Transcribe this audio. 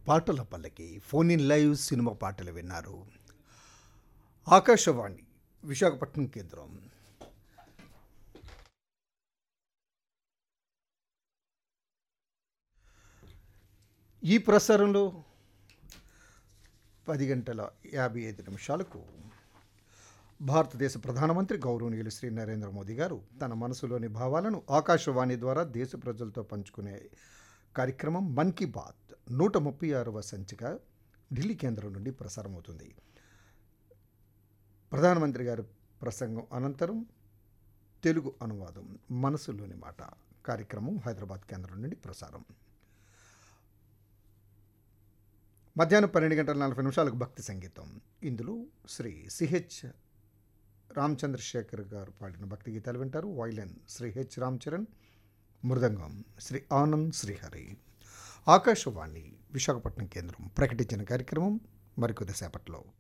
పాటల పల్లకి phone in live cinema పాటలు విన్నారు ఆకాశవాణి విశాఖపట్నం కేంద్రం ఈ ప్రసారంలో పది గంటల యాభై ఐదు నిమిషాలకు భారతదేశ ప్రధానమంత్రి గౌరవనీయులు శ్రీ నరేంద్ర మోదీ గారు తన మనసులోని భావాలను ఆకాశవాణి ద్వారా దేశ ప్రజలతో పంచుకునే కార్యక్రమం మన్ కీ బాత్ నూట ముప్పై ఆరవ సంచిక ఢిల్లీ కేంద్రం నుండి ప్రసారమవుతుంది ప్రధానమంత్రి గారి ప్రసంగం అనంతరం తెలుగు అనువాదం మనసులోని మాట కార్యక్రమం హైదరాబాద్ కేంద్రం నుండి ప్రసారం మధ్యాహ్నం పన్నెండు గంటల నలభై నిమిషాలకు భక్తి సంగీతం ఇందులో శ్రీ సిహెచ్ రామచంద్రశేఖర్ గారు పాడిన భక్తి గీతాలు వింటారు వైలెన్ శ్రీ హెచ్ రామచరణ్ మృదంగం శ్రీ ఆనంద్ శ్రీహరి ఆకాశవాణి విశాఖపట్నం కేంద్రం ప్రకటించిన కార్యక్రమం మరికొద్దిసేపట్లో